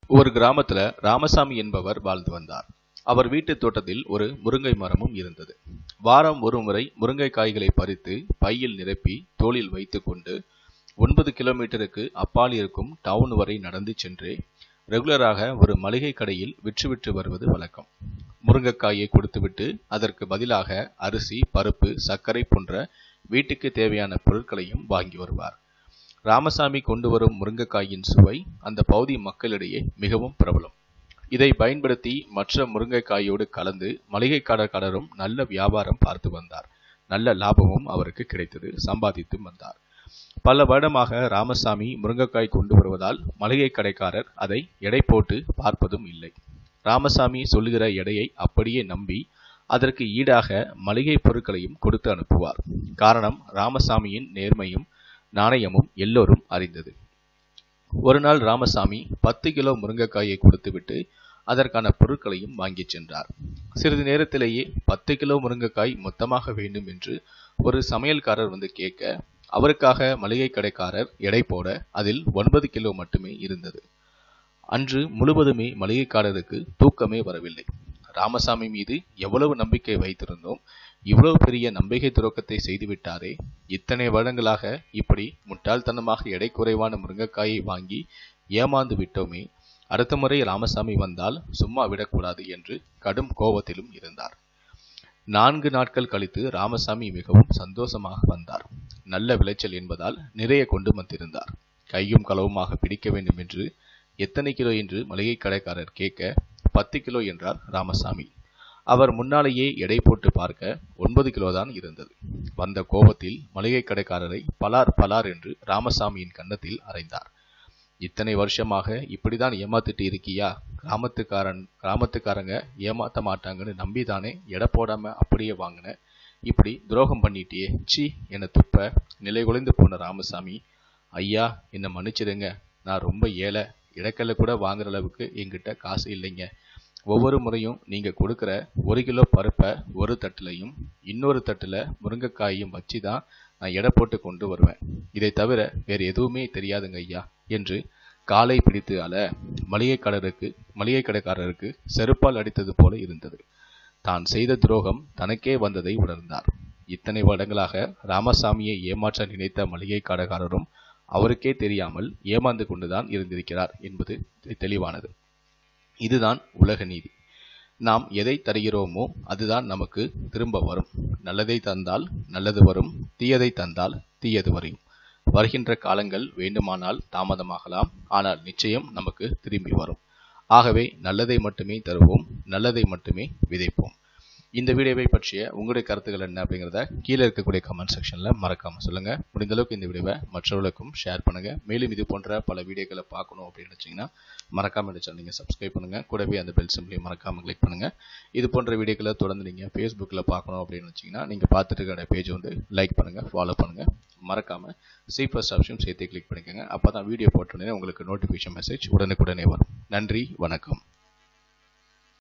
ஒரு கிராமத்துல ராமசாமி என்பவர் வாழ்ந்து வந்தார் அவர் வீட்டு தோட்டத்தில் ஒரு முருங்கை மரமும் இருந்தது வாரம் ஒரு முறை முருங்கை காய்களை பறித்து பையில் நிரப்பி தோளில் வைத்துக்கொண்டு ஒன்பது கிலோமீட்டருக்கு அப்பால் இருக்கும் டவுன் வரை நடந்து சென்று ரெகுலராக ஒரு மளிகை கடையில் விற்றுவிட்டு வருவது வழக்கம் முருங்கைக்காயை கொடுத்துவிட்டு அதற்கு பதிலாக அரிசி பருப்பு சர்க்கரை போன்ற வீட்டுக்கு தேவையான பொருட்களையும் வாங்கி வருவார் ராமசாமி கொண்டு வரும் முருங்கைக்காயின் சுவை அந்த பகுதி மக்களிடையே மிகவும் பிரபலம் இதை பயன்படுத்தி மற்ற முருங்கைக்காயோடு கலந்து மளிகை கடைக்காரரும் நல்ல வியாபாரம் பார்த்து வந்தார் நல்ல லாபமும் அவருக்கு கிடைத்தது சம்பாதித்து வந்தார் பல வருடமாக ராமசாமி முருங்கைக்காய் கொண்டு வருவதால் மளிகை கடைக்காரர் அதை எடை போட்டு பார்ப்பதும் இல்லை ராமசாமி சொல்லுகிற எடையை அப்படியே நம்பி அதற்கு ஈடாக மளிகை பொருட்களையும் கொடுத்து அனுப்புவார் காரணம் ராமசாமியின் நேர்மையும் நாணயமும் எல்லோரும் அறிந்தது ஒரு நாள் ராமசாமி பத்து கிலோ முருங்கைக்காயை கொடுத்துவிட்டு அதற்கான பொருட்களையும் வாங்கிச் சென்றார் சிறிது நேரத்திலேயே பத்து கிலோ முருங்கைக்காய் மொத்தமாக வேண்டும் என்று ஒரு சமையல்காரர் வந்து கேட்க அவருக்காக மளிகை கடைக்காரர் எடை போட அதில் ஒன்பது கிலோ மட்டுமே இருந்தது அன்று முழுவதுமே மளிகைக்காரருக்கு தூக்கமே வரவில்லை ராமசாமி மீது எவ்வளவு நம்பிக்கை வைத்திருந்தோம் இவ்வளவு பெரிய நம்பிக்கை துரோகத்தை செய்துவிட்டாரே இத்தனை வருடங்களாக இப்படி முட்டாள்தனமாக எடை குறைவான முருங்கைக்காயை வாங்கி ஏமாந்து விட்டோமே அடுத்த முறை ராமசாமி வந்தால் சும்மா விடக்கூடாது என்று கடும் கோபத்திலும் இருந்தார் நான்கு நாட்கள் கழித்து ராமசாமி மிகவும் சந்தோஷமாக வந்தார் நல்ல விளைச்சல் என்பதால் நிறைய கொண்டு வந்திருந்தார் கையும் களவுமாக பிடிக்க வேண்டும் என்று எத்தனை கிலோ என்று மளிகை கடைக்காரர் கேட்க பத்து கிலோ என்றார் ராமசாமி அவர் முன்னாலேயே எடை போட்டு பார்க்க ஒன்பது கிலோ தான் இருந்தது வந்த கோபத்தில் மளிகை கடைக்காரரை பலார் பலார் என்று ராமசாமியின் கன்னத்தில் அறைந்தார் இத்தனை வருஷமாக இப்படிதான் ஏமாத்திட்டு இருக்கியா கிராமத்துக்காரன் கிராமத்துக்காரங்க ஏமாத்த மாட்டாங்கன்னு நம்பிதானே எடை போடாம அப்படியே வாங்கின இப்படி துரோகம் பண்ணிட்டியே சி என துப்ப நிலை குலைந்து போன ராமசாமி ஐயா என்னை மன்னிச்சிடுங்க நான் ரொம்ப ஏழை இடக்கல்ல கூட வாங்குற அளவுக்கு என்கிட்ட காசு இல்லைங்க ஒவ்வொரு முறையும் நீங்க கொடுக்குற ஒரு கிலோ பருப்பை ஒரு தட்டுலையும் இன்னொரு தட்டுல முருங்கைக்காயையும் வச்சு தான் நான் எடை போட்டு கொண்டு வருவேன் இதை தவிர வேறு எதுவுமே தெரியாதுங்க ஐயா என்று காலை பிடித்து அல மளிகை கடருக்கு மளிகை கடைக்காரருக்கு செருப்பால் அடித்தது போல இருந்தது தான் செய்த துரோகம் தனக்கே வந்ததை உணர்ந்தார் இத்தனை வருடங்களாக ராமசாமியை ஏமாற்ற நினைத்த மளிகை கடைக்காரரும் அவருக்கே தெரியாமல் ஏமாந்து கொண்டுதான் இருந்திருக்கிறார் என்பது தெளிவானது இதுதான் உலக நீதி நாம் எதை தருகிறோமோ அதுதான் நமக்கு திரும்ப வரும் நல்லதை தந்தால் நல்லது வரும் தீயதை தந்தால் தீயது வரும் வருகின்ற காலங்கள் வேண்டுமானால் தாமதமாகலாம் ஆனால் நிச்சயம் நமக்கு திரும்பி வரும் ஆகவே நல்லதை மட்டுமே தருவோம் நல்லதை மட்டுமே விதைப்போம் இந்த வீடியோவை பற்றிய உங்களுடைய கருத்துக்கள் என்ன அப்படிங்கிறத கீழே இருக்கக்கூடிய கமெண்ட் செக்ஷனில் மறக்காமல் சொல்லுங்கள் முடிந்த அளவுக்கு இந்த வீடியோவை மற்றவர்களுக்கும் ஷேர் பண்ணுங்கள் மேலும் இது போன்ற பல வீடியோக்களை பார்க்கணும் அப்படின்னு நினச்சிங்கன்னா மறக்காமல் இந்த சேனல் நீங்கள் சப்ஸ்கிரைப் பண்ணுங்கள் கூடவே அந்த பெல் சிம்லையும் மறக்காமல் கிளிக் பண்ணுங்கள் இது போன்ற வீடியோக்களை தொடர்ந்து நீங்கள் ஃபேஸ்புக்கில் பார்க்கணும் அப்படின்னு வச்சிங்கன்னா நீங்கள் பார்த்துட்டு இருக்கிற பேஜ் வந்து லைக் பண்ணுங்கள் ஃபாலோ பண்ணுங்கள் மறக்காமல் சி ஃபர்ஸ்ட் ஆப்ஷன் சேர்த்து கிளிக் பண்ணிக்கோங்க அப்போ தான் வீடியோ போட்டோன்னே உங்களுக்கு நோட்டிஃபிகேஷன் மெசேஜ் உடனுக்குடனே வரும் நன்றி வணக்கம்